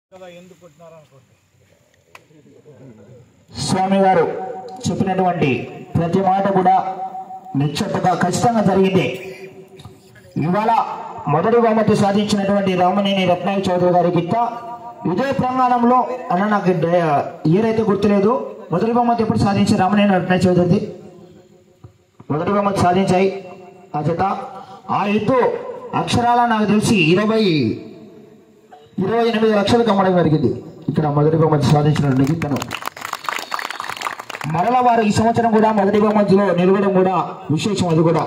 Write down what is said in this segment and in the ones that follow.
కదా ఎందుకు కొట్టినారు అనుకోండి స్వామి గారు చెప్పినటువంటి ప్రతి మాట కూడా నిశ్చతగా ఖచ్చితంగా జరిగింది ఇవాళ మొదటి బహుమతి సాధించినటువంటి రామనేని రత్నాయ చౌదరి గారి గిత్త ఇదే ప్రాంగణంలో అన్న నాకు డే- ఇయర్ అయితే గుర్తులేదు మొదటి బహుమతి ఎప్పుడు సాధించి రామనేని రత్నాయ చౌదరిది మొదటి బహుమతి సాధించాయి ఆ జత ఆ ఎత్తు అక్షరాల నాకు తెలిసి ఇరవై ఇరవై ఎనిమిది లక్షలకు అమ్మడం జరిగింది ఇక్కడ మొదటి బహుమతి సాధించినటువంటి గిత్తను మరలా వారు ఈ సంవత్సరం కూడా మొదటి బహుమతిలో నిలవడం కూడా విశేషం అది కూడా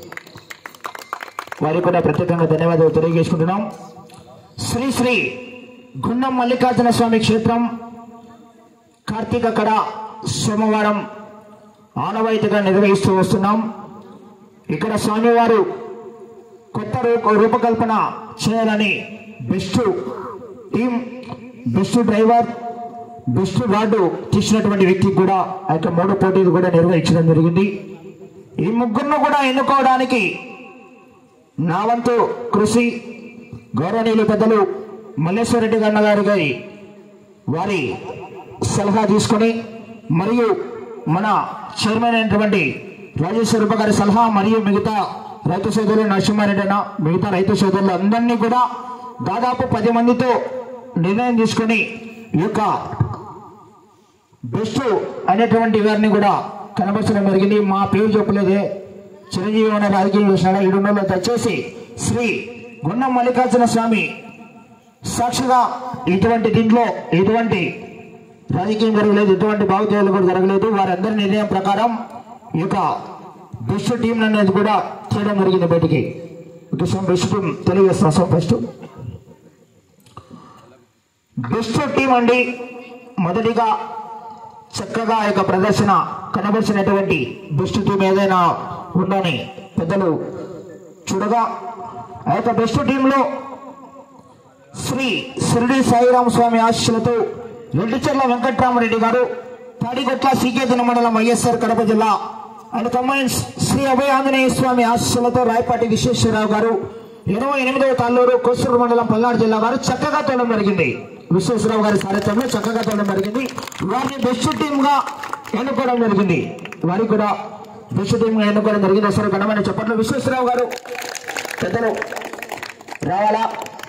వారికి కూడా ప్రత్యేకంగా ధన్యవాదాలు తెలియజేసుకుంటున్నాం శ్రీ శ్రీ గుండం మల్లికార్జున స్వామి క్షేత్రం కార్తీక కడ సోమవారం ఆనవాయితీగా నిర్వహిస్తూ వస్తున్నాం ఇక్కడ స్వామివారు కొత్త రూప రూపకల్పన చేయాలని best team best driver best guard తీసినటువంటి వ్యక్తికి కూడా ఆ యొక్క మూడు పోటీలు కూడా నిర్వహించడం జరిగింది ఈ ముగ్గురును కూడా ఎన్నుకోవడానికి నా వంతు కృషి గౌరవనీయులు పెద్దలు మల్లేశ్వరరెడ్డి గన్న గారి గారి వారి సలహా తీసుకొని మరియు మన చైర్మన్ అయినటువంటి రాజేశ్వరప్ప గారి సలహా మరియు మిగతా రైతు సోదరులు నరసింహారెడ్డి అన్న మిగతా రైతు సోదరులు అందరినీ కూడా దాదాపు పది మందితో నిర్ణయం తీసుకొని ఈ యొక్క బెస్ట్ అనేటువంటి వారిని కూడా కనబరచడం జరిగింది మా పేరు చెప్పలేదే చిరంజీవి అనే రాజకీయ చూసినాడు ఈడున్నలో దయచేసి శ్రీ గుండం మల్లికార్జున స్వామి సాక్షిగా ఇటువంటి దీంట్లో ఎటువంటి రాజకీయం జరగలేదు ఎటువంటి భావోద్వేగాలు కూడా జరగలేదు వారందరి నిర్ణయం ప్రకారం ఈ యొక్క బెస్ట్ టీం అనేది కూడా చేయడం జరిగింది బయటికి ఓకే సార్ బెస్ట్ టీం తెలియజేస్తాం సార్ ఫస్ట్ బెస్ట్ టీం అండి మొదటిగా చక్కగా ఆ యొక్క ప్రదర్శన కనబరిచినటువంటి బెస్ట్ టీం ఏదైనా ఉందని పెద్దలు చూడగా ఆ యొక్క బెస్ట్ టీంలో శ్రీ షిరిడి సాయిరామ స్వామి ఆశీస్సులతో రెడ్డిచెర్ల వెంకట్రామరెడ్డి గారు తాడిగొట్ల సీకేతన మండలం వైఎస్ఆర్ కడప జిల్లా అండ్ కమాండ్స్ శ్రీ అభయ ఆంజనేయ స్వామి ఆశీస్సులతో రాయపాటి విశ్వేశ్వరరావు గారు ఇరవై ఎనిమిదవ తాళ్ళూరు కోసూరు మండలం పల్నాడు జిల్లా వారు చక్కగా తోడడం జరిగింది విశ్వేశ్వరరావు గారి సారథ్యంలో చక్కగా తోడడం జరిగింది వారిని బెస్ట్ టీమ్ గా ఎన్నుకోవడం జరిగింది వారికి కూడా బెస్ట్ టీమ్ గా ఎన్నుకోవడం జరిగింది ఒకసారి గణమైన చెప్పట్లో విశ్వేశ్వరరావు గారు పెద్దలు రావాలా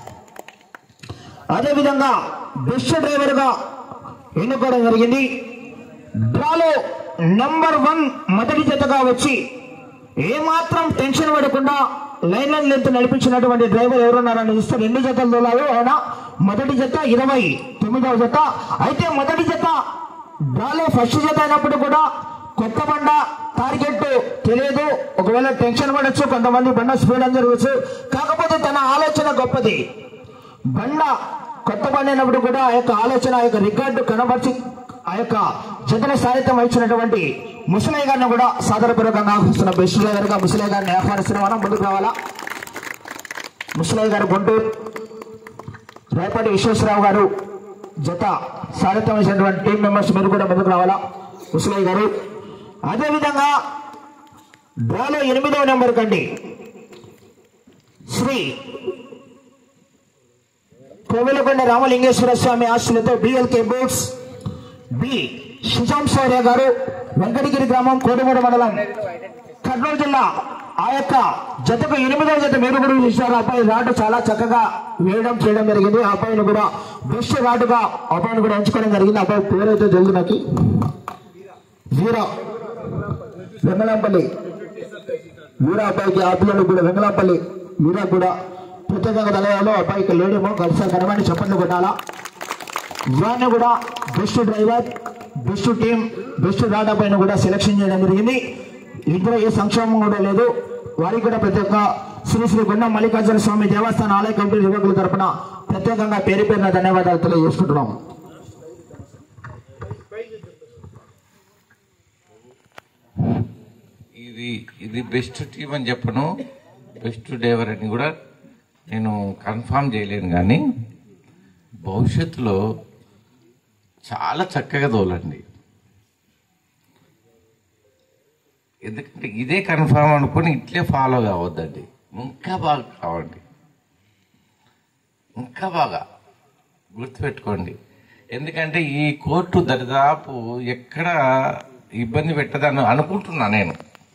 అదేవిధంగా బెస్ట్ డ్రైవర్ గా ఎన్నుకోవడం జరిగింది డ్రాలో నంబర్ వన్ మొదటి జతగా వచ్చి ఏమాత్రం టెన్షన్ పడకుండా లైన్ లైన్ లెంత్ నడిపించినటువంటి డ్రైవర్ ఎవరున్నారని చూస్తే రెండు జతలు తోలారు ఆయన మొదటి జత ఇరవై తొమ్మిదవ జత అయితే మొదటి జత డ్రాలో ఫస్ట్ జత అయినప్పుడు కూడా కొత్త బండ టార్గెట్ తెలియదు ఒకవేళ టెన్షన్ పడచ్చు కొంతమంది బండ స్పీడ్ అని జరగచ్చు కాకపోతే తన ఆలోచన గొప్పది బండ కొత్త బండి అయినప్పుడు కూడా ఆ యొక్క ఆలోచన ఆ యొక్క రికార్డు కనబరిచి ఆ యొక్క జతన సాహిత్యం ఇచ్చినటువంటి ముసలయ్య గారిని కూడా సాదరపూర్వకంగా ఆహ్వానిస్తున్న బెస్ట్ డ్రైవర్ గా ముసలయ్య గారిని ఆహ్వానిస్తున్నాం మనం ముందుకు రావాలా ముసలయ్య గారు గుంటూరు రేపటి విశ్వేశ్వరరావు గారు జత సారథ్యం ఇచ్చినటువంటి టీం మెంబర్స్ మీరు కూడా ముందుకు రావాలా ముసలయ్య గారు అదేవిధంగా డ్రాలో ఎనిమిదవ నెంబర్ కండి శ్రీ కోవిలకొండ రామలింగేశ్వర స్వామి ఆశలతో బిఎల్కే బోట్స్ బి సుజాం శౌర్య గారు వెంకటగిరి గ్రామం కోటమూడు మండలం కర్నూలు జిల్లా ఆ యొక్క జతకు ఎనిమిదవ జత మీరు కూడా చూశారు ఆ అబ్బాయి రాటు చాలా చక్కగా వేయడం చేయడం జరిగింది ఆ అబ్బాయిని కూడా బెస్ట్ రాటుగా ఆ అబ్బాయిని కూడా ఎంచుకోవడం జరిగింది ఆ అబ్బాయి పేరైతే తెలుసు నాకు వీరా వెంగళంపల్లి వీరా అబ్బాయికి ఆ పిల్లలు కూడా వెంగళంపల్లి వీరా కూడా ప్రత్యేకంగా తెలవాలో అబ్బాయికి లేడేమో కలిసి కనమని చప్పట్లు కొట్టాలా వారిని కూడా best driver best team best data పైన కూడా సెలక్షన్ చేయడం జరిగింది ఇందులో ఏ సంక్షేమం కూడా లేదు వారికి కూడా ప్రత్యేక శ్రీ శ్రీ గుండం మల్లికార్జున స్వామి దేవస్థాన ఆలయ కమిటీ నిర్వాహకుల తరపున ప్రత్యేకంగా పేరు పేరున ధన్యవాదాలు తెలియజేసుకుంటున్నాం ఇది ఇది బెస్ట్ టీం అని చెప్పను బెస్ట్ డ్రైవర్ అని కూడా నేను కన్ఫామ్ చేయలేను కానీ భవిష్యత్తులో చాలా చక్కగా తోలండి ఎందుకంటే ఇదే కన్ఫామ్ అనుకుని ఇట్లే ఫాలో కావద్దండి ఇంకా బాగా కావండి ఇంకా బాగా గుర్తుపెట్టుకోండి ఎందుకంటే ఈ కోర్టు దరిదాపు ఎక్కడ ఇబ్బంది పెట్టదని అనుకుంటున్నా నేను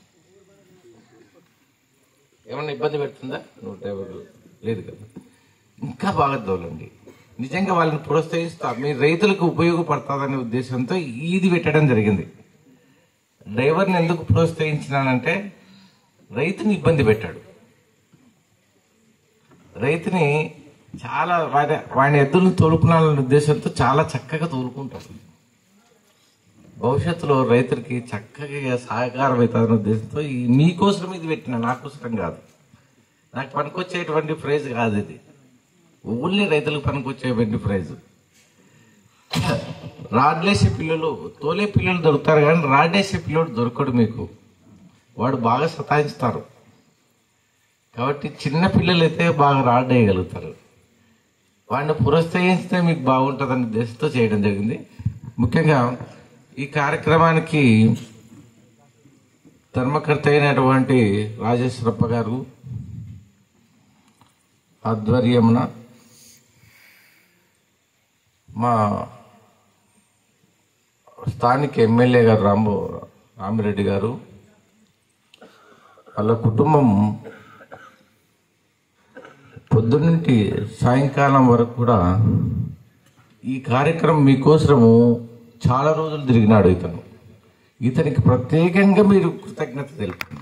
ఏమన్నా ఇబ్బంది పెడుతుందా నూట యాభై రోజులు. లేదు కదా ఇంకా బాగా తోలండి నిజంగా వాళ్ళని ప్రోత్సహిస్తా మీ రైతులకు ఉపయోగపడుతుందనే ఉద్దేశంతో ఇది పెట్టడం జరిగింది డ్రైవర్ని ఎందుకు ప్రోత్సహించినానంటే రైతుని ఇబ్బంది పెట్టాడు రైతుని చాలా వాడి వాడి ఎద్దులను తోలుకునాలనే ఉద్దేశంతో చాలా చక్కగా తోలుకుంటాడు భవిష్యత్తులో రైతులకి చక్కగా సహకారం అవుతుందనే ఉద్దేశంతో ఈ మీకోసం ఇది పెట్టిన నా కోసరం కాదు నాకు పనికొచ్చేటువంటి ప్రైజ్ కాదు ఇది ఓన్లీ రైతులకు పనికొచ్చేటువంటి ప్రైజ్ రాడ్లేసే పిల్లలు తోలే పిల్లలు దొరుకుతారు కానీ రాడ్లేసే పిల్లడు దొరకడు మీకు వాడు బాగా సతాయిస్తారు కాబట్టి చిన్న పిల్లలు అయితే బాగా రాడ్ వేయగలుగుతారు వాడిని ప్రోత్సహిస్తే మీకు బాగుంటుందని ఉద్దేశంతో చేయడం జరిగింది ముఖ్యంగా ఈ కార్యక్రమానికి ధర్మకర్త అయినటువంటి రాజేశ్వరప్ప గారు ఆధ్వర్యమున మా స్థానిక ఎమ్మెల్యే గారు రాంబో రామిరెడ్డి గారు వాళ్ళ కుటుంబం పొద్దున్నుంటి సాయంకాలం వరకు కూడా ఈ కార్యక్రమం మీకోసము చాలా రోజులు తిరిగినాడు ఇతను ఇతనికి ప్రత్యేకంగా మీరు కృతజ్ఞత తెలుపండి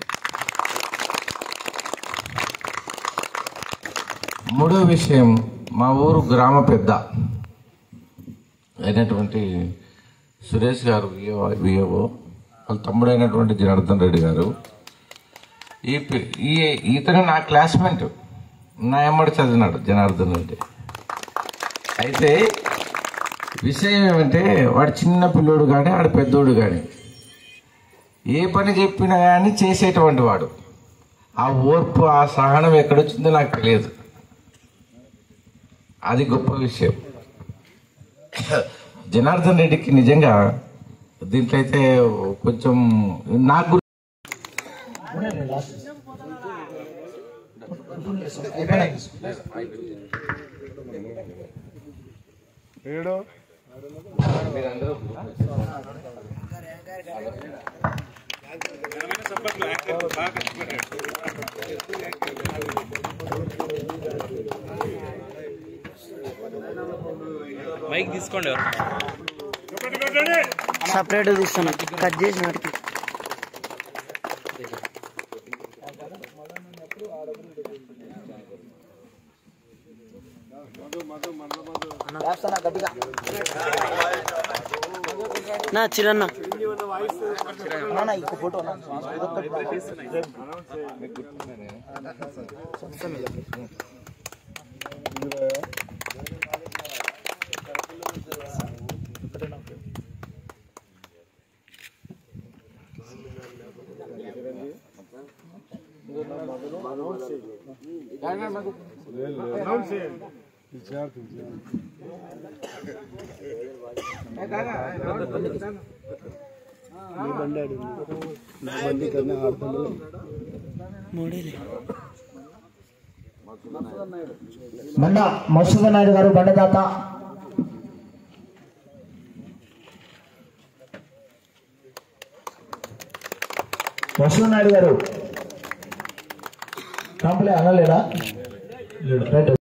మూడో విషయం మా ఊరు గ్రామ పెద్ద అయినటువంటి సురేష్ గారు విఏఓ వాళ్ళ తమ్ముడైనటువంటి జనార్దన్ రెడ్డి గారు ఈ పి- ఈ ఇతను నా క్లాస్మేట్ నా ఎమ్మడి చదివినాడు జనార్దన్ రెడ్డి అయితే విషయం ఏమంటే వాడు చిన్న పిల్లోడు కానీ వాడు పెద్దోడు కానీ ఏ పని చెప్పినా కానీ చేసేటువంటి వాడు ఆ ఓర్పు ఆ సహనం ఎక్కడొచ్చిందో నాకు తెలియదు అది గొప్ప విషయం జనార్దన్ రెడ్డికి నిజంగా దీంట్లో అయితే కొంచెం నాకు మైక్ తీసుకోండి ఎవరు సపరేట్ తీస్తాను కట్ చేసిన వాటికి నా చిరన్న మూడేలే బండ మసూద్ నాయుడు గారు బండదాత మసూద్ నాయుడు గారు కంప్లైంట్ అనలేడా రైట్